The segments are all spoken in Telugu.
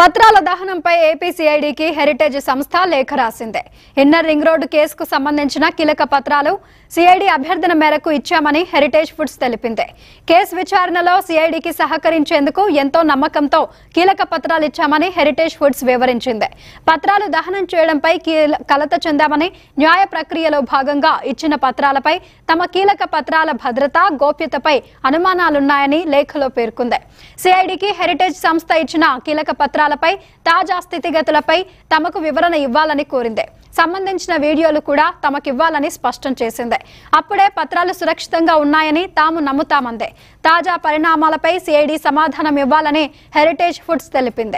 పత్రాల దహనంపై ఏపీసీఐడికి హెరిటేజ్ సంస్థ లేఖ రాసింది ఇన్నర్ రింగ్ రోడ్డు కేసుకు సంబంధించిన కీలక పత్రాలు సిఐడి అభ్యర్థన మేరకు ఇచ్చామని హెరిటేజ్ ఫుడ్స్ తెలిపింది కేసు విచారణలో సిఐడికి సహకరించేందుకు ఎంతో నమ్మకంతో కీలక పత్రాలు ఇచ్చామని హెరిటేజ్ ఫుడ్స్ వివరించింది పత్రాలు దహనం చేయడంపై కీల- కలత చెందామని న్యాయ ప్రక్రియలో భాగంగా ఇచ్చిన పత్రాలపై తమ కీలక పత్రాల భద్రత గోప్యతపై అనుమానాలున్నాయని లేఖలో పేర్కొంది సిఐడికి హెరిటేజ్ సంస్థ ఇచ్చిన కీలక పత్రాలపై తాజా స్థితిగతులపై తమకు వివరణ ఇవ్వాలని కోరింది సంబంధించిన వీడియోలు కూడా తమకివ్వాలని స్పష్టం చేసింది అప్పుడే పత్రాలు సురక్షితంగా ఉన్నాయని తాము నమ్ముతామందే తాజా పరిణామాలపై సిఐడి సమాధానం ఇవ్వాలని హెరిటేజ్ ఫుడ్స్ తెలిపింది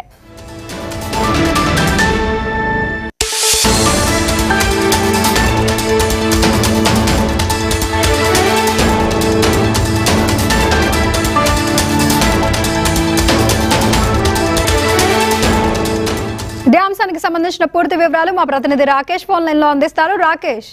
ఇదే అంశానికి సంబంధించిన పూర్తి వివరాలు మా ప్రతినిధి రాకేష్ ఫోన్ లైన్ లో అందిస్తారు రాకేష్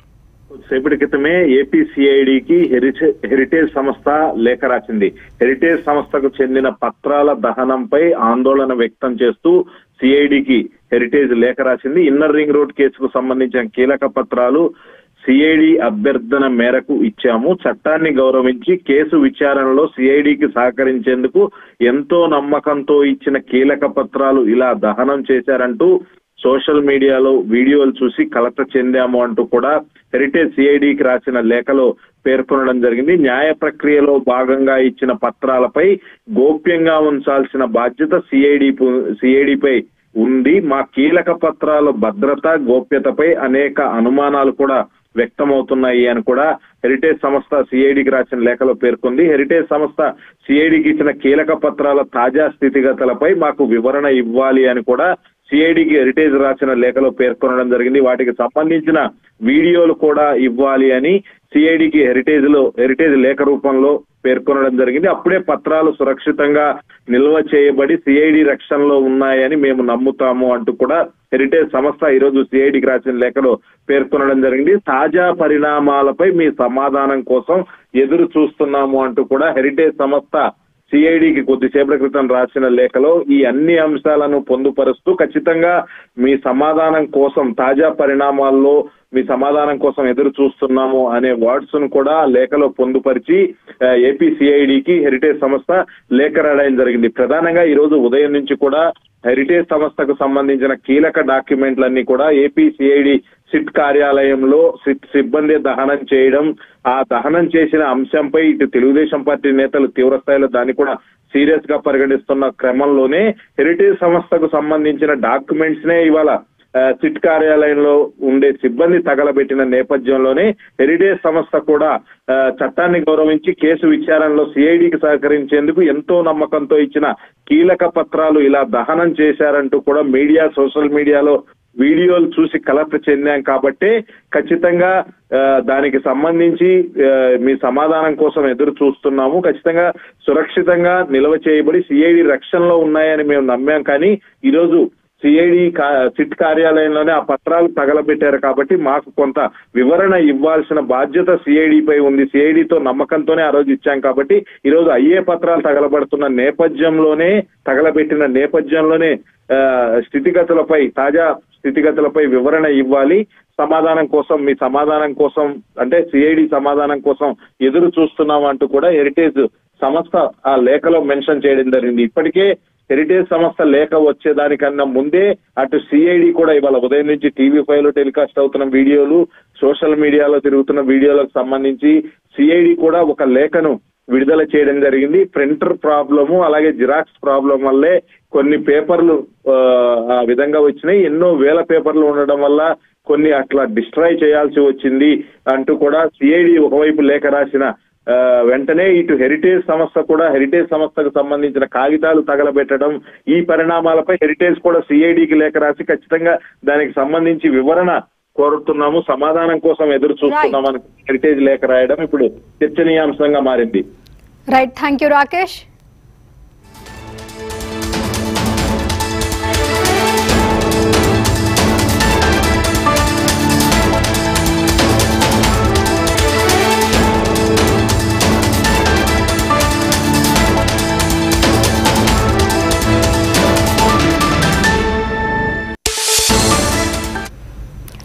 సేపటి క్రితమే ఏపీసీఐడికి హెరిటేజ్ సంస్థ లేఖ రాసింది హెరిటేజ్ సంస్థకు చెందిన పత్రాల దహనంపై ఆందోళన వ్యక్తం చేస్తూ సిఐడికి హెరిటేజ్ లేఖ రాసింది ఇన్నర్ రింగ్ రోడ్ కేసుకు సంబంధించిన కీలక పత్రాలు సిఐడి అభ్యర్థన మేరకు ఇచ్చాము చట్టాన్ని గౌరవించి కేసు విచారణలో సిఐడికి సహకరించేందుకు ఎంతో నమ్మకంతో ఇచ్చిన కీలక పత్రాలు ఇలా దహనం చేశారంటూ సోషల్ మీడియాలో వీడియోలు చూసి కలత చెందాము అంటూ కూడా హెరిటేజ్ సిఐడికి రాసిన లేఖలో పేర్కొనడం జరిగింది న్యాయ ప్రక్రియలో భాగంగా ఇచ్చిన పత్రాలపై గోప్యంగా ఉంచాల్సిన బాధ్యత సిఐడి సిఐడిపై ఉంది మా కీలక పత్రాల భద్రత గోప్యతపై అనేక అనుమానాలు కూడా వ్యక్తమవుతున్నాయి అని కూడా హెరిటేజ్ సంస్థ సిఐడికి రాసిన లేఖలో పేర్కొంది హెరిటేజ్ సంస్థ సిఐడికి ఇచ్చిన కీలక పత్రాల తాజా స్థితిగతులపై మాకు వివరణ ఇవ్వాలి అని కూడా సిఐడికి హెరిటేజ్ రాసిన లేఖలో పేర్కొనడం జరిగింది వాటికి సంబంధించిన వీడియోలు కూడా ఇవ్వాలి అని సిఐడికి హెరిటేజ్ లో హెరిటేజ్ లేఖ రూపంలో పేర్కొనడం జరిగింది అప్పుడే పత్రాలు సురక్షితంగా నిల్వ చేయబడి సిఐడి రక్షణలో ఉన్నాయని మేము నమ్ముతాము అంటూ కూడా హెరిటేజ్ సంస్థ ఈరోజు సిఐడికి రాసిన లేఖలో పేర్కొనడం జరిగింది తాజా పరిణామాలపై మీ సమాధానం కోసం ఎదురు చూస్తున్నాము అంటూ కూడా హెరిటేజ్ సంస్థ సిఐడికి కొద్దిసేపటి క్రితం రాసిన లేఖలో ఈ అన్ని అంశాలను పొందుపరుస్తూ ఖచ్చితంగా మీ సమాధానం కోసం తాజా పరిణామాల్లో మీ సమాధానం కోసం ఎదురు చూస్తున్నాము అనే వర్డ్స్ ను కూడా లేఖలో పొందుపరిచి ఏపీ సిఐడికి హెరిటేజ్ సంస్థ లేఖ రాయడం జరిగింది ప్రధానంగా ఈ రోజు ఉదయం నుంచి కూడా హెరిటేజ్ సంస్థకు సంబంధించిన కీలక డాక్యుమెంట్లన్నీ కూడా ఏపీ సిఐడి సిట్ కార్యాలయంలో సిట్ సిబ్బంది దహనం చేయడం ఆ దహనం చేసిన అంశంపై ఇటు తెలుగుదేశం పార్టీ నేతలు తీవ్ర స్థాయిలో దాన్ని కూడా సీరియస్ గా పరిగణిస్తున్న క్రమంలోనే హెరిటేజ్ సంస్థకు సంబంధించిన డాక్యుమెంట్స్ నే ఇవాళ ఆ, సిట్ కార్యాలయంలో ఉండే సిబ్బంది తగలబెట్టిన నేపథ్యంలోనే హెరిటేజ్ సంస్థ కూడా ఆ, చట్టాన్ని గౌరవించి కేసు విచారణలో సిఐడికి సహకరించేందుకు ఎంతో నమ్మకంతో ఇచ్చిన కీలక పత్రాలు ఇలా దహనం చేశారంటూ కూడా మీడియా సోషల్ మీడియాలో వీడియోలు చూసి కలత చెందాం కాబట్టే ఖచ్చితంగా ఆ, దానికి సంబంధించి ఆ, మీ సమాధానం కోసం ఎదురు చూస్తున్నాము ఖచ్చితంగా సురక్షితంగా నిల్వ చేయబడి సిఐడి రక్షణలో ఉన్నాయని మేము నమ్మాం కానీ ఈరోజు సిఐడి సిట్ కార్యాలయంలోనే ఆ పత్రాలు తగలబెట్టారు కాబట్టి మాకు కొంత వివరణ ఇవ్వాల్సిన బాధ్యత సిఐడిపై ఉంది సిఐడితో నమ్మకంతోనే ఆ రోజు ఇచ్చాం కాబట్టి ఈ రోజు అయ్యే పత్రాలు తగలబడుతున్న నేపథ్యంలోనే తగలబెట్టిన నేపథ్యంలోనే ఆ, స్థితిగతులపై తాజా స్థితిగతులపై వివరణ ఇవ్వాలి సమాధానం కోసం మీ సమాధానం కోసం అంటే సిఐడి సమాధానం కోసం ఎదురు చూస్తున్నాం అంటూ కూడా హెరిటేజ్ సంస్థ ఆ లేఖలో మెన్షన్ చేయడం జరిగింది ఇప్పటికే హెరిటేజ్ సంస్థ లేఖ వచ్చేదానికన్నా ముందే అటు సిఐడి కూడా ఇవాళ ఉదయం నుంచి టీవీ ఫైవ్ లో టెలికాస్ట్ అవుతున్న వీడియోలు సోషల్ మీడియాలో తిరుగుతున్న వీడియోలకు సంబంధించి సిఐడి కూడా ఒక లేఖను విడుదల చేయడం జరిగింది ప్రింటర్ ప్రాబ్లము అలాగే జిరాక్స్ ప్రాబ్లం వల్లే కొన్ని పేపర్లు ఆ, ఆ విధంగా వచ్చినాయి ఎన్నో వేల పేపర్లు ఉండడం వల్ల కొన్ని అట్లా డిస్ట్రాయ్ చేయాల్సి వచ్చింది అంటూ కూడా సిఐడి ఒకవైపు లేఖ రాసిన ఆ, వెంటనే ఇటు హెరిటేజ్ సంస్థ కూడా హెరిటేజ్ సంస్థకు సంబంధించిన కాగితాలు తగలబెట్టడం ఈ పరిణామాలపై హెరిటేజ్ కూడా సిఐడికి లేఖ రాసి ఖచ్చితంగా దానికి సంబంధించి వివరణ కోరుతున్నాము సమాధానం కోసం ఎదురు చూస్తున్నామని హెరిటేజ్ లేఖ రాయడం ఇప్పుడు చర్చనీయాంశంగా మారింది right thank you Rakesh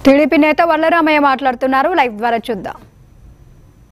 TDP నేత వల్లరామయ్య మాట్లాడుతున్నారు లైవ్ ద్వారా చూద్దాం